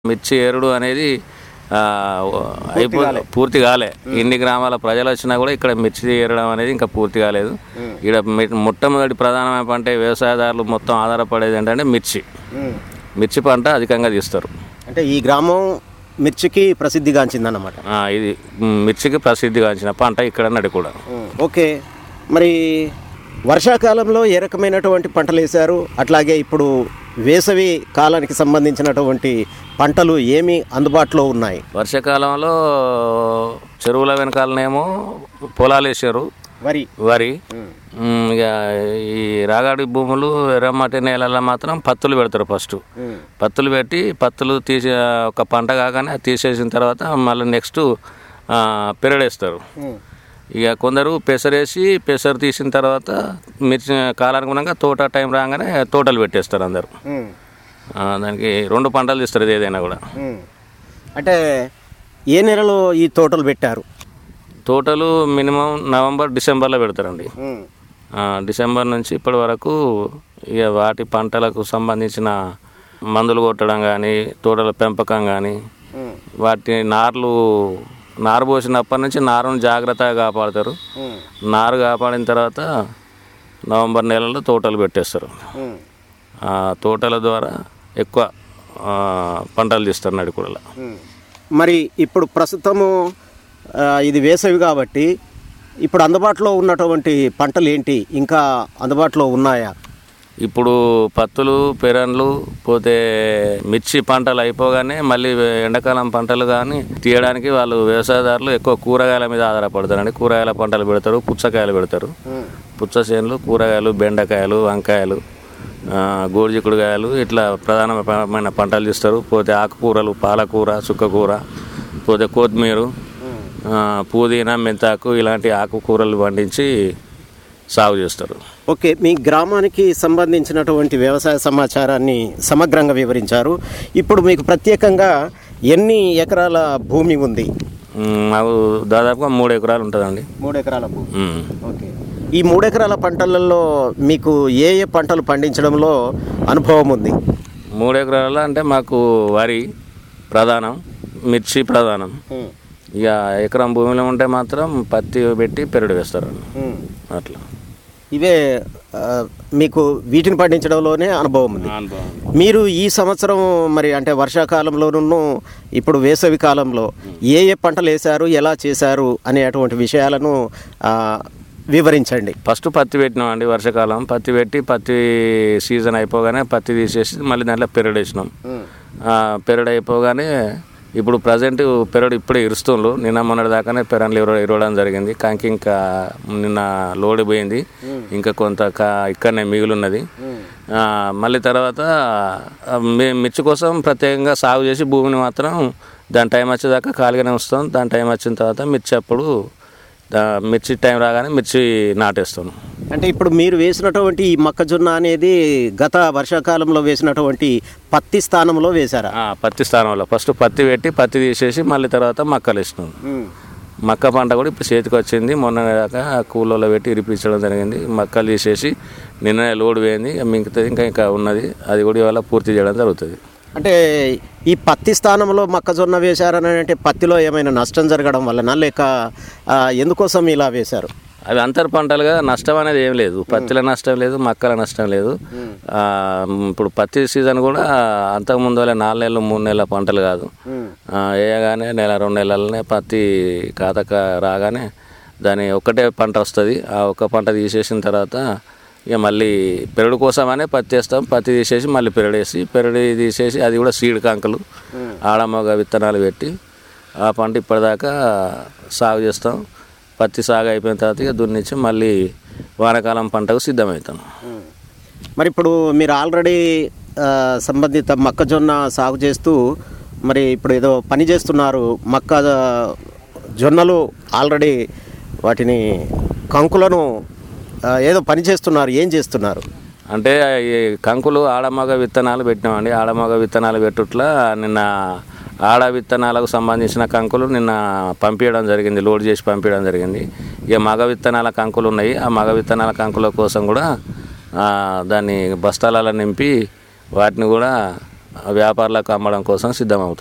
మిర్చి ఏరుడు అనేది ఆ, అయిపో పూర్తి కాలే ఇన్ని గ్రామాల ప్రజలు వచ్చినా కూడా ఇక్కడ మిర్చి ఏరడం అనేది ఇంకా పూర్తి కాలేదు ఇక్కడ మి- మొట్టమొదటి ప్రధానమైన పంట వ్యవసాయదారులు మొత్తం ఆధారపడేది ఏంటంటే మిర్చి మిర్చి పంట అధికంగా తీస్తారు అంటే ఈ గ్రామం మిర్చికి ప్రసిద్ధిగాంచిందన్నమాట ఆ, ఇది మ్, మిర్చికి ప్రసిద్ధిగాంచిన పంట ఇక్కడ నడి కూడా ఓకే మరి వర్షాకాలంలో ఏ రకమైనటువంటి పంటలు వేశారు అట్లాగే ఇప్పుడు వేసవి కాలానికి సంబంధించినటువంటి పంటలు ఏమి అందుబాటులో ఉన్నాయి వర్షాకాలంలో చెరువుల వెనకాలనేమో పొలాలు వేసారు వరి వరి మ్, ఇక ఈ రాగాడి భూములు ఎర్రమట్టి నేలల్లో మాత్రం పత్తులు పెడతారు ఫస్ట్ పత్తులు పెట్టి పత్తులు తీసే ఒక పంట కాగానే అది తీసేసిన తర్వాత మళ్ళీ నెక్స్ట్ పెరడేస్తారు ఇక కొందరు పెసరేసి పెసరు తీసిన తర్వాత మిర్చి కాలానుగుణంగా తోట టైం రాగానే తోటలు పెట్టేస్తారు అందరు ఆ, దానికి రెండు పంటలు తీస్తారు ఇది ఏదైనా కూడా అంటే ఏ నెలలో ఈ తోటలు పెట్టారు తోటలు మినిమం నవంబర్ డిసెంబర్లో పెడతారండి ఆ, డిసెంబర్ నుంచి ఇప్పటి వరకు ఇక వాటి పంటలకు సంబంధించిన మందులు కొట్టడం కానీ తోటల పెంపకం కానీ వాటి నార్లు నారు పోసినప్పటి నుంచి నారును జాగ్రత్తగా కాపాడతారు నారు కాపాడిన తర్వాత నవంబర్ నెలలో తోటలు పెట్టేస్తారు ఆ తోటల ద్వారా ఎక్కువ ఆ, పంటలు తీస్తారు నడికూడలో మరి ఇప్పుడు ప్రస్తుతము ఆ, ఇది వేసవి కాబట్టి ఇప్పుడు అందుబాటులో ఉన్నటువంటి పంటలు ఏంటి ఇంకా అందుబాటులో ఉన్నాయా ఇప్పుడు పత్తులు పెరన్లు పోతే మిర్చి పంటలు అయిపోగానే మళ్ళీ ఎండాకాలం పంటలు కానీ తీయడానికి వాళ్ళు వ్యవసాయదారులు ఎక్కువ కూరగాయల మీద ఆధారపడతారండి కూరగాయల పంటలు పెడతారు పుచ్చకాయలు పెడతారు పుచ్చ చేనులు కూరగాయలు బెండకాయలు వంకాయలు ఆ, గోరుచిక్కుడుకాయలు ఇట్లా ప్రధానమైన పంటలు తీస్తారు పోతే ఆకుకూరలు పాలకూర చుక్కకూర పోతే కొత్తిమీర ఆ, పుదీనా మెంతాకు ఇలాంటి ఆకుకూరలు పండించి సాగు చేస్తారు ఓకే మీ గ్రామానికి సంబంధించినటువంటి వ్యవసాయ సమాచారాన్ని సమగ్రంగా వివరించారు ఇప్పుడు మీకు ప్రత్యేకంగా ఎన్ని ఎకరాల భూమి ఉంది మ్, మాకు దాదాపుగా మూడు ఎకరాలు ఉంటుందండి మూడు ఎకరాల భూమి మ్. ఓకే ఈ మూడు ఎకరాల పంటలలో మీకు ఏ ఏ పంటలు పండించడంలో అనుభవం ఉంది మూడు ఎకరాల అంటే మాకు వరి ప్రధానం మిర్చి ప్రధానం ఇక ఎకరం భూమిలో ఉంటే మాత్రం పత్తి పెట్టి పెరడు వేస్తారు అట్లా ఇవే ఆ, మీకు వీటిని పండించడంలోనే అనుభవం ఉంది మీరు ఈ సంవత్సరం మరి అంటే వర్షాకాలంలోనూ ఇప్పుడు వేసవి కాలంలో ఏ ఏ పంటలు వేశారు ఎలా చేశారు అనేటువంటి విషయాలను ఆ, వివరించండి ఫస్ట్ పత్తి పెట్టినాం అండి వర్షాకాలం పత్తి పెట్టి పత్తి సీజన్ అయిపోగానే పత్తి తీసేసి మళ్ళీ దాంట్లో పెరడు వేసినాం ఆ, పెరడు అయిపోగానే ఇప్పుడు ప్రజెంట్ పెరడు ఇప్పుడే ఇరుస్తుండ్రు నిన్న మొన్నటి దాకానే పెరన్లు ఇరవ ఇరవడం జరిగింది కాంకి ఇంకా నిన్న లోడ్ పోయింది ఇంకా కొంత కా- ఇక్కడనే మిగులున్నది ఆ, మళ్ళీ తర్వాత ఆ, మి- మిర్చి కోసం ప్రత్యేకంగా సాగు చేసి భూమిని మాత్రం దాని టైం వచ్చేదాకా ఖాళీగానే ఉంచుతాం దాని టైం వచ్చిన తర్వాత మిర్చి అప్పుడు దా- మిర్చి టైం రాగానే మిర్చి నాటేస్తాను అంటే ఇప్పుడు మీరు వేసినటువంటి ఈ మొక్కజొన్న అనేది గత వర్షాకాలంలో వేసినటువంటి పత్తి స్థానంలో వేశారా ఆ, పత్తి స్థానంలో ఫస్ట్ పత్తి పెట్టి పత్తి తీసేసి మళ్ళీ తర్వాత మక్కలు వేసినాం మక్క పంట కూడా ఇప్పుడు చేతికి వచ్చింది మొన్న దాకా కూలలో పెట్టి ఇరిపించడం జరిగింది మక్కలు తీసేసి నిన్ననే లోడ్ పోయింది ఇక మిగతాది ఇంకా ఇంకా ఉన్నది అది కూడా ఇవాళ పూర్తి చేయడం జరుగుతుంది అంటే ఈ పత్తి స్థానంలో మొక్కజొన్న వేశారని అంటే పత్తిలో ఏమైనా నష్టం జరగడం వలన లేక ఆ, ఎందుకోసం ఇలా వేశారు అవి అంతర్ పంటలుగా నష్టం అనేది ఏం లేదు పత్తిలో నష్టం లేదు మక్కల నష్టం లేదు ఆ, ఇప్పుడు పత్తి సీజన్ కూడా అంతకుముందు వల్ల నాలుగు నెలలు మూడు నెలల పంటలు కాదు ఆ, వేయగానే నెల రెండు నెలలనే పత్తి కాతక రాగానే దాని ఒక్కటే పంట వస్తుంది ఆ ఒక్క పంట తీసేసిన తర్వాత ఇక మళ్ళీ పెరడు కోసమనే పత్తి వేస్తాం పత్తి తీసేసి మళ్ళీ పెరడు వేసి పెరడు తీసేసి అది కూడా సీడ్ కంకలు ఆడమగ విత్తనాలు పెట్టి ఆ పంట ఇప్పటిదాకా సాగు చేస్తాం పత్తి సాగు అయిపోయిన తర్వాత ఇక దున్నిచ్చి మళ్ళీ వానాకాలం పంటకు సిద్ధమవుతాం మరి ఇప్పుడు మీరు ఆల్రెడీ ఆ, సంబంధిత మొక్కజొన్న సాగు చేస్తూ మరి ఇప్పుడు ఏదో పని చేస్తున్నారు మొక్క జొన్నలు ఆల్రెడీ వాటిని కంకులను ఆ, ఏదో పని చేస్తున్నారు ఏం చేస్తున్నారు అంటే ఈ కంకులు ఆడమగ విత్తనాలు పెట్టినామండి ఆడమగ విత్తనాలు పెట్టుట్లా నిన్న ఆడ విత్తనాలకు సంబంధించిన కంకులు నిన్న పంపించడం జరిగింది లోడ్ చేసి పంపించడం జరిగింది ఇక మగ విత్తనాల కంకులు ఉన్నాయి ఆ మగ విత్తనాల కంకుల కోసం కూడా ఆ, దాన్ని బస్తాలలో నింపి వాటిని కూడా వ్యాపారులకు అమ్మడం కోసం సిద్ధమవుతుంది